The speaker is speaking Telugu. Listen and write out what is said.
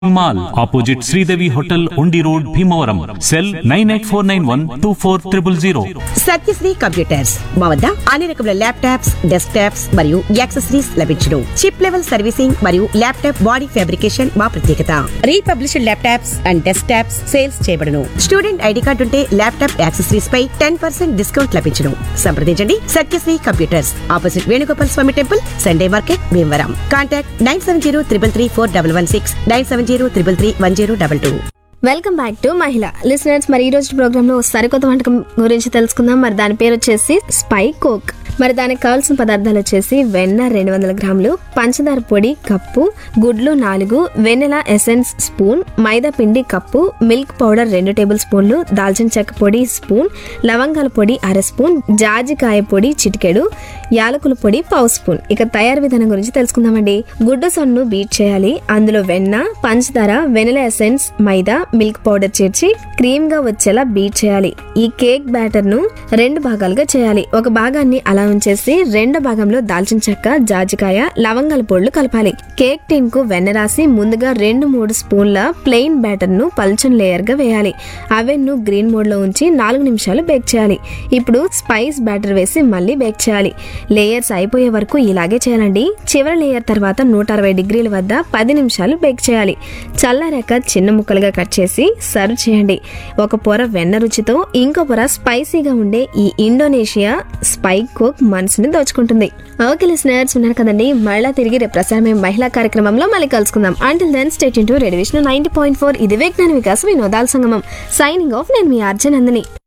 మాల్ ఆపోజిట్ శ్రీదేవి హోటల్ ఉండి road Bhimavaram cell nine eight four nine one two four triple zero Satyasri computers మా వద్ద అన్ని రకముల ల్యాప్టాప్స్ డెస్క్ టాప్స్ మరియు యాక్సెసరీస్ లభించును చిప్ లెవెల్ సర్వీసింగ్ మరియు ల్యాప్టాప్ బాడీ ఫ్యాబ్రికేషన్ మా ప్రత్యేకత republished laptops and desktops sales చేయబడును స్టూడెంట్ ఐడి కార్డు ఉంటే ల్యాప్టాప్ యాక్సెసరీస్ పై టెన్ పర్సెంట్ డిస్కౌంట్ లభించును సంప్రదించండి Satyasri computers opposite Venugopal Swamy temple Sunday market Bhimavaram contact nine seven zero triple three four double one six nine seven zero triple three one zero double two welcome back to Mahila listeners మరి ఈ రోజు ప్రోగ్రామ్ లో సరికొత్త వంటకం గురించి తెలుసుకుందాం మరి దాని పేరు వచ్చేసి స్పై కోక్ మరి దానికి కావాల్సిన పదార్థాలు వచ్చేసి వెన్న రెండు వందల గ్రాములు పంచదార పొడి కప్పు గుడ్లు నాలుగు వెన్నెల ఎసెన్స్ స్పూన్ మైదా పిండి కప్పు మిల్క్ పౌడర్ రెండు టేబుల్ స్పూన్లు దాల్చిన చెక్క పొడి స్పూన్ లవంగాల పొడి అర స్పూన్ జాజికాయ పొడి చిటికెడు యాలకుల పొడి పావు స్పూన్ ఇక తయారు విధానం గురించి తెలుసుకుందామండి గుడ్డు సొన్ను బీట్ చేయాలి అందులో వెన్న పంచదార vanilla essence maida milk powder చేర్చి క్రీమ్ గా వచ్చేలా బీట్ చేయాలి ఈ కేక్ బ్యాటర్ ను రెండు భాగాలుగా చేయాలి ఒక భాగాన్ని అలా ఉంచేసి రెండో భాగంలో దాల్చిన చెక్క జాజికాయ లవంగాల పొడులు కలపాలి కేక్ టిన్ కు వెన్న రాసి ముందుగా రెండు మూడు స్పూన్ల ప్లెయిన్ బ్యాటర్ ను పల్చని లేయర్ గా వేయాలి అవెన్ ను గ్రీన్ మోడ్ లో ఉంచి నాలుగు నిమిషాలు బేక్ చేయాలి ఇప్పుడు స్పైస్ బ్యాటర్ వేసి మళ్ళీ బేక్ చేయాలి లేయర్స్ అయిపోయే వరకు ఇలాగే చేయాలండి చివరి లేయర్ తర్వాత నూట అరవై డిగ్రీల వద్ద పది నిమిషాలు బేక్ చేయాలి చల్లారాక చిన్న ముక్కలుగా కట్ చేసి సర్వ్ చేయండి ఒక పొర వెన్న రుచితో ఇంకో పొర స్పైసీగా ఉండే ఈ ఇండోనేషియా స్పై కుక్ మనసుని దోచుకుంటుంది ఓకే లిసనర్స్ ఉన్నారు కదండి మళ్ళా తిరిగి రేపు ప్రసారమే మహిళా కార్యక్రమంలో మళ్ళీ కలుసుకుందాం until then stay tuned radiation ninety point four ఇది విజ్ఞాన వికాస్ వినోదాల సంగమం సైనింగ్ ఆఫ్ నేను మీ అర్జునందని